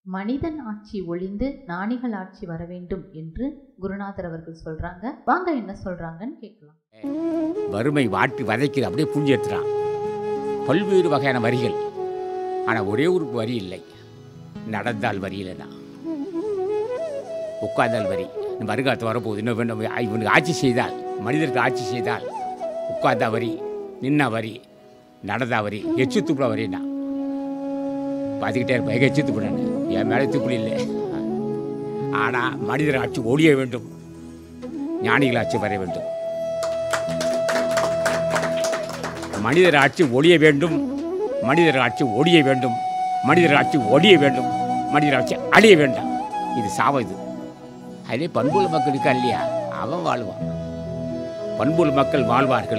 மனிதன் ஆட்சி ஒழிந்து ஞானிகள் ஆட்சி வர வேண்டும் என்று குருநாதர் அவர்கள் சொல்றாங்க வாங்க என்ன சொல்றாங்கன்னு கேட்கலாம் வறுமை வாட்டி வதைக்குது அப்படியே புரிஞ்சு எடுத்துறான் பல்வேறு வகையான வரிகள் ஆனால் ஒரே ஒரு வரி இல்லை நடந்தால் வரி இல்லைன்னா உட்கார்ந்தால் வரி இந்த வருகாலத்து வரப்போகுது இன்னும் இன்னும் இவனுக்கு ஆட்சி செய்தால் மனிதருக்கு ஆட்சி செய்தால் உட்கார்ந்தா வரி நின்னா வரி நடந்தா வரி எச்சு துப்புல வரின்னா பார்த்துக்கிட்டே இருப்பேன் எங்க எச்சு துப்புடன்னு என் மேலே துப்புல இல்லை ஆனால் மனிதர் ஆட்சி ஒழிய வேண்டும் ஞானிகள் ஆட்சி வர வேண்டும் மனிதர் ஆட்சி ஒழிய வேண்டும் மனிதர் ஆட்சி ஒழிய வேண்டும் மனிதர் ஆட்சி ஒழிய வேண்டும் மனிதர் ஆட்சி அழிய வேண்டாம் இது சாவம் இது அதே பண்புள்ள மக்கள் இருக்கா இல்லையா அவன் வாழ்வான் பண்புள்ள மக்கள் வாழ்வார்கள்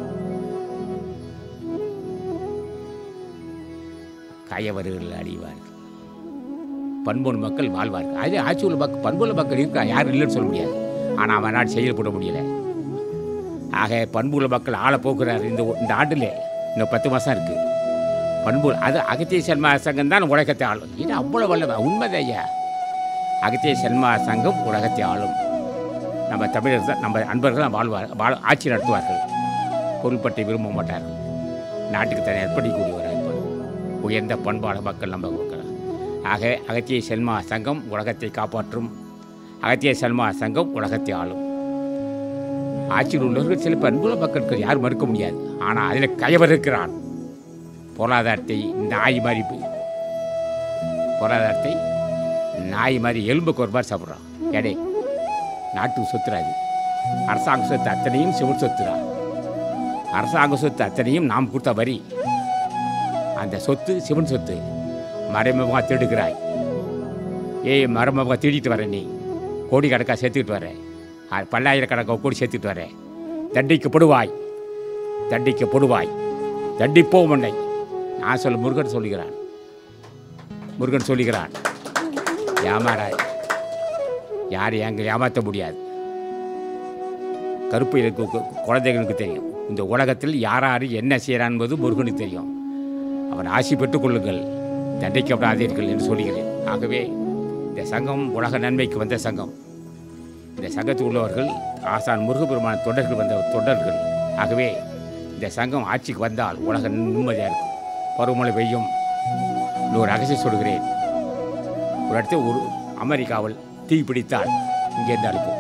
கயவர்கள் அழிவார்கள் பண்புள்ள மக்கள் வாழ்வார்கள் அதே ஆட்சி உள்ள மக்கள் பண்புள்ள மக்கள் இருக்கா யாரும் இல்லைன்னு சொல்ல முடியாது ஆனால் அவன் நாடு செயல்பட முடியலை ஆக பண்புள்ள மக்கள் ஆளை போக்குறாரு இந்த இந்த ஆண்டில் இன்னும் பத்து மாதம் இருக்குது பண்பு அது அகத்திய சன்மா சங்கம் தான் உலகத்தை ஆளும் இது அவ்வளோ வல்லவ உண்மைதான் ஐயா அகத்திய சன்மா சங்கம் உலகத்தை ஆளும் நம்ம தமிழர் தான் நம்ம அன்பர்கள் தான் வாழ்வார் வாழ் ஆட்சி நடத்துவார்கள் பொருள்பட்டை விரும்ப மாட்டார்கள் நாட்டுக்கு தனி அர்ப்பணிக்கூடியவராக இருப்பார் உயர்ந்த பண்பான மக்கள் நம்ம கொடுக்கலாம் ஆக அகத்திய சன்மா சங்கம் உலகத்தை காப்பாற்றும் அகத்திய சன்மா சங்கம் உலகத்தை ஆளும் ஆட்சியில் உள்ளவர்கள் சில பண்புள்ள மக்களுக்கு யாரும் மறுக்க முடியாது ஆனால் அதில் கயவர் இருக்கிறான் பொருளாதாரத்தை நாய் மாதிரி பி- பொருளாதாரத்தை நாய் மாதிரி எலும்புக்கு ஒரு மாதிரி சாப்பிட்றான் எடை நாட்டுக்கு சொத்துறாது அரசாங்க சொத்து அத்தனையும் சிவில் சொத்துறா அரசாங்க சொத்து அத்தனையும் நாம் கொடுத்த வரி அந்த சொத்து சிவன் சொத்து மறைமுகமாக திருடுகிறாய் ஏய் மறைமுகமாக திருடிட்டு வர நீ கோடிக்கணக்காக சேர்த்துக்கிட்டு வர அ- பல்லாயிரக்கணக்காக கோடி சேர்த்துக்கிட்டு வர தண்டிக்கப்படுவாய் தண்டிக்கப்படுவாய் தண்டிப்போம் உன்னை நான் சொல்ல முருகன் சொல்லுகிறான் முருகன் சொல்லுகிறான் ஏமாறாய் யார் எங்க ஏமாற்ற முடியாது கருப்பு இருக்கு கு- குழந்தைகளுக்கு தெரியும் இந்த உலகத்தில் யார் யார் என்ன செய்கிறான் என்பது முருகனுக்கு தெரியும் அவன் ஆசி பெற்றுக் கொள்ளுங்கள் தண்டிக்கப்படாதீர்கள் என்று சொல்கிறேன் ஆகவே இந்த சங்கம் உலக நன்மைக்கு வந்த சங்கம் இந்த சங்கத்தில் உள்ளவர்கள் ஆசான் முருகபெருமான தொண்டர்கள் வந்த தொண்டர்கள் ஆகவே இந்த சங்கம் ஆட்சிக்கு வந்தால் உலக நிம்மதியாக இருக்கும் பருவமழை பெய்யும் இன்னொரு ரகசியம் சொல்கிறேன் ஒரு இடத்துல ஒரு அமெரிக்காவில் தீ பிடித்தால் இங்கேருந்து அனுப்பும்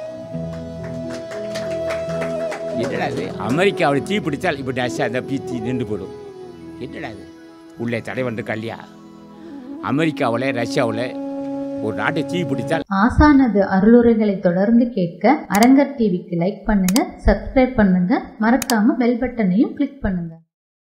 என்னடா இது அமெரிக்காவில் தீ பிடித்தால் இப்படி அசை அந்த பீ தீ நின்று போயிடும் என்னடா இது உள்ளே தலைவன் இருக்கா இல்லையா அமெரிக்காவில் ரஷ்யாவில் ஒரு நாட்டை தீ பிடித்தால் ஆசானது அருளுரைகளை தொடர்ந்து கேட்க அரங்கர் டிவிக்கு லைக் பண்ணுங்க சப்ஸ்கிரைப் பண்ணுங்க மறக்காம பெல் பட்டனையும் கிளிக் பண்ணுங்க